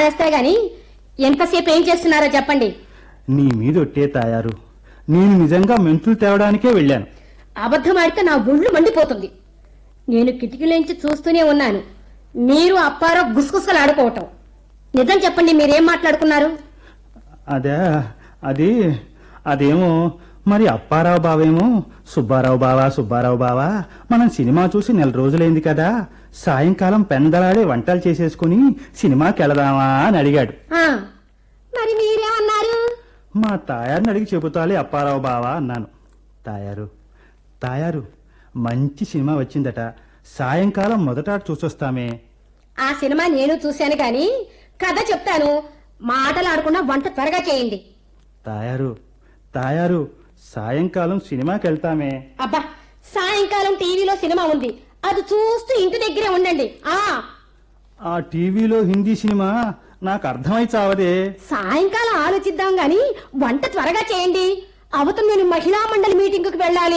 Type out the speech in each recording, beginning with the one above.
పారేస్తే గాని ఎంతసేపు ఏం చేస్తున్నారో చెప్పండి నీ మీద ఒట్టే తాయారు నేను నిజంగా మెంతులు తేవడానికే వెళ్ళాను అబద్ధం ఆడితే నా ఒళ్ళు మండిపోతుంది నేను కిటికీలోంచి చూస్తూనే ఉన్నాను మీరు అప్పారో గుసగుసలు ఆడుకోవటం నిజం చెప్పండి మీరేం మాట్లాడుకున్నారు అదే అది అదేమో మరి అప్పారావు బావేమో సుబ్బారావు బావా సుబ్బారావు బావా మనం సినిమా చూసి నెల రోజులైంది కదా సాయంకాలం పెందలాడే వంటలు చేసేసుకుని సినిమాకి వెళదామా అని అడిగాడు ఆ, మరి మీరేమన్నారు మా తాయారిని అడిగి చెబుతాలే అప్పారావు బావా అన్నాను తాయారు తాయారు మంచి సినిమా వచ్చిందట సాయంకాలం మొదట చూసొస్తామే ఆ సినిమా నేను చూశాను కానీ కథ చెప్తాను మాటలు ఆడకుండా వంట త్వరగా చేయండి తాయారు తాయారు సాయంకాలం సినిమాకి వెళ్తామే అబ్బా సాయంకాలం టీవీలో సినిమా ఉంది అది చూస్తూ ఇంటి దగ్గరే ఉండండి ఆ ఆ టీవీలో హిందీ సినిమా నాకు అర్థమై చావదే సాయంకాలం ఆలోచిద్దాం గాని వంట త్వరగా చేయండి అవతం నేను మహిళా మండలి మీటింగుకి వెళ్ళాలి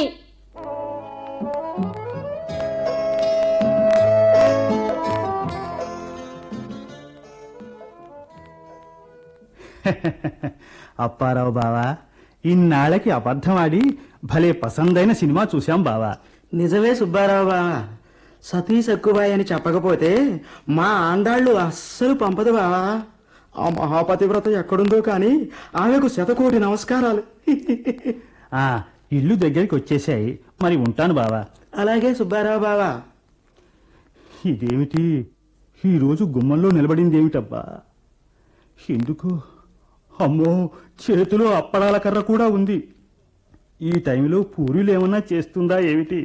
అప్పారావు బావా ఇన్నాళ్ళకి అబద్ధం ఆడి భలే పసందైన సినిమా చూశాం బావా నిజమే సుబ్బారావు బావా సతీ సక్కుబాయి అని చెప్పకపోతే మా ఆండాళ్ళు అస్సలు పంపదు బావా ఆ మహాపతివ్రత ఎక్కడుందో కానీ ఆమెకు శతకోటి నమస్కారాలు ఆ ఇల్లు దగ్గరికి వచ్చేసాయి మరి ఉంటాను బావా అలాగే సుబ్బారావు బావా ఇదేమిటి ఈరోజు గుమ్మంలో నిలబడింది ఏమిటబ్బా ఎందుకు అమ్మో చేతిలో అప్పడాల కర్ర కూడా ఉంది ఈ టైంలో పూరీలు ఏమన్నా చేస్తుందా ఏమిటి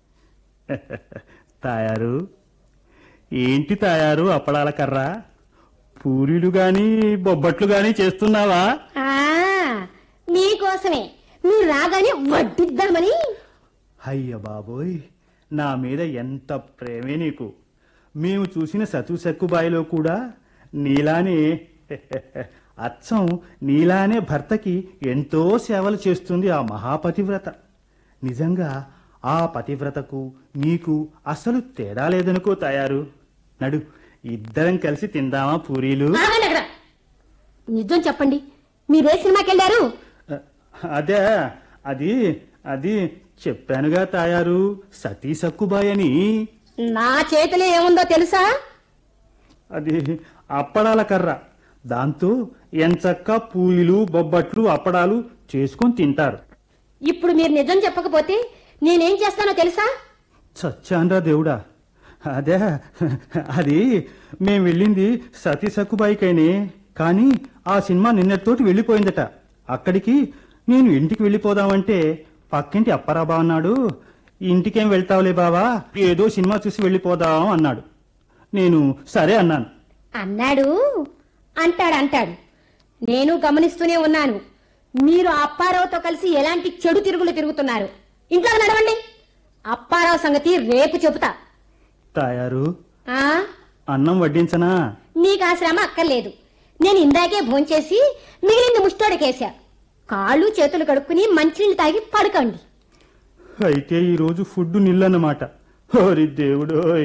తాయారు ఏంటి తాయారు అప్పడాల కర్ర పూరీలు గాని బొబ్బట్లు గాని చేస్తున్నావా ఆ మీకోసమే మీరు రాగానే వడ్డిద్దామని అయ్య బాబోయ్ నా మీద ఎంత ప్రేమే నీకు మేము చూసిన సతు సక్కుబాయిలో కూడా నీలానే అచ్చం నీలానే భర్తకి ఎంతో సేవలు చేస్తుంది ఆ మహాపతివ్రత నిజంగా ఆ పతివ్రతకు నీకు అసలు తేడా లేదనుకో తయారు నడు ఇద్దరం కలిసి తిందామా పూరీలు ఆగండి అక్కడ నిజం చెప్పండి మీరే సినిమాకి వెళ్ళారు అదే అది అది చెప్పానుగా తాయారు సతీ సక్కుబాయ్ అని నా చేతిలో ఏముందో తెలుసా అది అప్పడాల కర్ర దాంతో ఎంచక్క పూయిలు బొబ్బట్లు అప్పడాలు చేసుకొని తింటారు ఇప్పుడు మీరు నిజం చెప్పకపోతే నేనేం చేస్తానో తెలుసా చచ్చాన్రా దేవుడా అదే అది మేం వెళ్ళింది సతీ సక్కుబాయికైనే కానీ ఆ సినిమా నిన్నటితోటి వెళ్ళిపోయిందట అక్కడికి నేను ఇంటికి వెళ్ళిపోదామంటే పక్కింటి అప్పారాబా అన్నాడు ఇంటికేం వెళ్తావులే బావా ఏదో సినిమా చూసి వెళ్ళిపోదాం అన్నాడు నేను సరే అన్నాను అన్నాడు అంటాడు అంటాడు నేను గమనిస్తూనే ఉన్నాను మీరు అప్పారావుతో కలిసి ఎలాంటి చెడు తిరుగులు తిరుగుతున్నారు ఇంట్లో నడవండి అప్పారావు సంగతి రేపు చెబుతా తాయారు ఆ అన్నం వడ్డించనా నీకు ఆ శ్రమ అక్కర్లేదు నేను ఇందాకే భోంచేసి మిగిలింది ముష్టోడికేశా కాళ్ళు చేతులు కడుక్కుని మంచినీళ్ళు తాగి పడుకోండి అయితే ఈరోజు ఫుడ్ నిల్లన్నమాట ఓరి దేవుడోయ్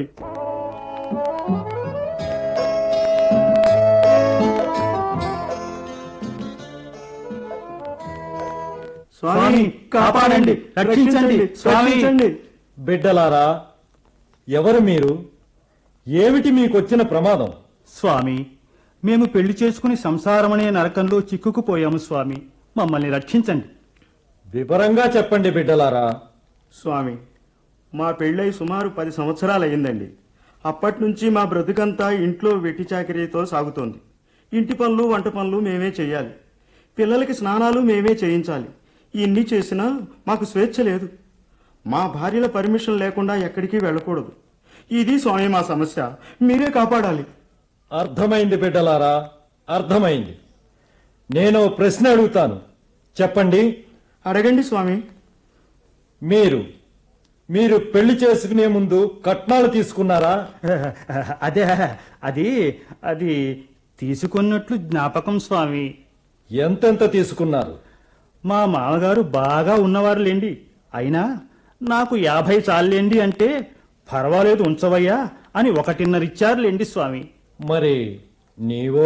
స్వామి కాపాడండి రక్షించండి స్వామి రక్షించండి బిడ్డలారా ఎవరు మీరు ఏమిటి మీకొచ్చిన ప్రమాదం స్వామి మేము పెళ్లి చేసుకుని సంసారమనే నరకంలో చిక్కుకుపోయాము స్వామి మమ్మల్ని రక్షించండి వివరంగా చెప్పండి బిడ్డలారా స్వామి మా పెళ్ళై సుమారు పది సంవత్సరాలయ్యిందండి అప్పటి నుంచి మా బ్రతుకంతా ఇంట్లో వెట్టి చాకిరీతో సాగుతోంది ఇంటి పనులు వంట పనులు మేమే చేయాలి పిల్లలకి స్నానాలు మేమే చేయించాలి ఇన్ని చేసినా మాకు స్వేచ్ఛ లేదు మా భార్యల పర్మిషన్ లేకుండా ఎక్కడికి వెళ్ళకూడదు ఇది స్వామి మా సమస్య మీరే కాపాడాలి అర్థమైంది బిడ్డలారా అర్థమైంది నేను ఓ ప్రశ్న అడుగుతాను చెప్పండి అడగండి స్వామి మీరు మీరు పెళ్లి చేసుకునే ముందు కట్నాలు తీసుకున్నారా అదే అది అది తీసుకున్నట్లు జ్ఞాపకం స్వామి ఎంతెంత తీసుకున్నారు మా మామగారు బాగా ఉన్నవారులేండి అయినా నాకు యాభై చాలండి అంటే పర్వాలేదు ఉంచవయ్యా అని ఒకటిన్నర ఇచ్చారులేండి స్వామి మరి నీవో